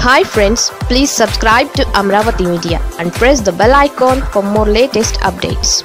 hi friends please subscribe to Amaravati media and press the bell icon for more latest updates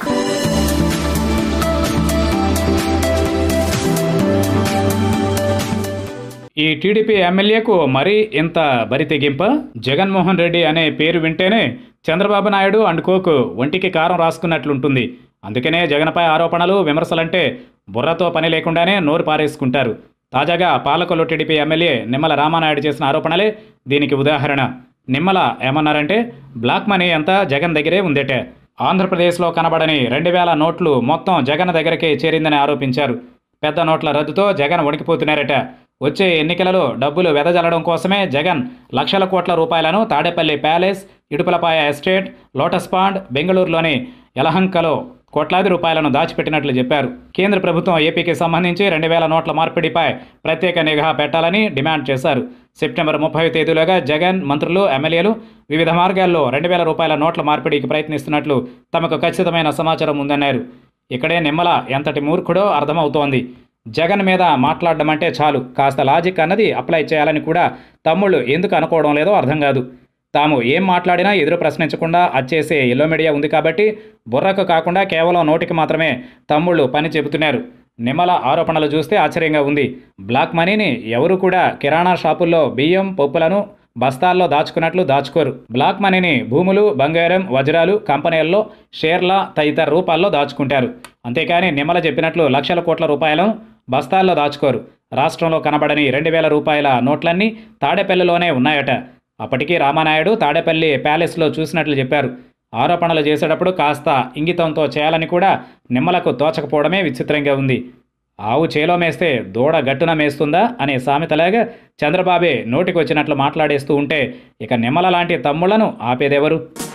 ఈ టీడీపీ ఎమ్మెల్యేకు మరీ ఇంత బరి తెగింప జగన్మోహన్ రెడ్డి అనే పేరు వింటేనే చంద్రబాబు నాయుడు అండ్ కోకు ఒంటికి కారం రాసుకున్నట్లుంటుంది అందుకనే జగన్పై ఆరోపణలు విమర్శలంటే బుర్రతో పని లేకుండానే నోరు పారేసుకుంటారు తాజాగా పాలకొల్లు టీడీపీ ఎమ్మెల్యే నిమ్మల రామానాయుడు చేసిన ఆరోపణలే దీనికి ఉదాహరణ నిమ్మల ఏమన్నారంటే బ్లాక్ మనీ అంతా జగన్ దగ్గరే ఉందేటే ఆంధ్రప్రదేశ్లో కనబడని రెండు వేల నోట్లు మొత్తం జగన్ దగ్గరకే చేరిందని ఆరోపించారు పెద్ద నోట్ల రద్దుతో జగన్ వణికిపోతున్నారట వచ్చే ఎన్నికలలో డబ్బులు వెదజల్లడం కోసమే జగన్ లక్షల కోట్ల రూపాయలను Tadepalli palace Idupulapaya estate lotus pond బెంగళూరులోని యలహంకలో కోట్లాది రూపాయలను దాచిపెట్టినట్లు చెప్పారు కేంద్ర ప్రభుత్వం ఏపీకి సంబంధించి రెండు వేల నోట్ల మార్పిడిపై ప్రత్యేక నిఘా పెట్టాలని డిమాండ్ చేశారు సెప్టెంబర్ ముప్పై తేదీలోగా జగన్ మంత్రులు ఎమ్మెల్యేలు వివిధ మార్గాల్లో రెండు వేల రూపాయల నోట్ల మార్పిడికి ప్రయత్నిస్తున్నట్లు తమకు ఖచ్చితమైన సమాచారం ఉందన్నారు ఇక్కడే నిమ్మల ఎంతటి మూర్ఖుడో అర్థమవుతోంది జగన్ మీద మాట్లాడడం అంటే చాలు కాస్త లాజిక్ అన్నది అప్లై చేయాలని కూడా తమ్ముళ్ళు ఎందుకు అనుకోవడం లేదో అర్థం కాదు తాము ఏం మాట్లాడినా ఎదురు ప్రశ్నించకుండా అచ్చేసే ఎల్లో మీడియా ఉంది కాబట్టి బుర్రకు కాకుండా కేవలం నోటికి మాత్రమే తమ్ముళ్ళు పని చెబుతున్నారు నిమ్మల ఆరోపణలు చూస్తే ఆశ్చర్యంగా ఉంది బ్లాక్ మనీని ఎవరు కూడా కిరాణా షాపుల్లో బియ్యం పప్పులను బస్తాల్లో దాచుకున్నట్లు దాచుకోరు బ్లాక్ మనీని భూములు బంగారం వజ్రాలు కంపెనీల్లో షేర్ల తదితర రూపాల్లో దాచుకుంటారు అంతేకాని నిమ్మల చెప్పినట్లు లక్షల కోట్ల రూపాయలను బస్తాల్లో దాచుకోరు రాష్ట్రంలో కనబడని రెండు వేల రూపాయల నోట్లన్నీ తాడేపల్లిలోనే ఉన్నాయట అప్పటికీ రామానాయుడు తాడేపల్లి ప్యాలెస్లో చూసినట్లు చెప్పారు ఆరోపణలు చేసేటప్పుడు కాస్త ఇంగితంతో చేయాలని కూడా నిమ్మలకు తోచకపోవడమే విచిత్రంగా ఉంది ఆవు చేలో మేస్తే దూడ గట్టున మేస్తుందా అనే సామెతలాగా చంద్రబాబే నోటికొచ్చినట్లు మాట్లాడేస్తూ ఉంటే ఇక నిమ్మల లాంటి తమ్ముళ్లను ఆపేదెవరు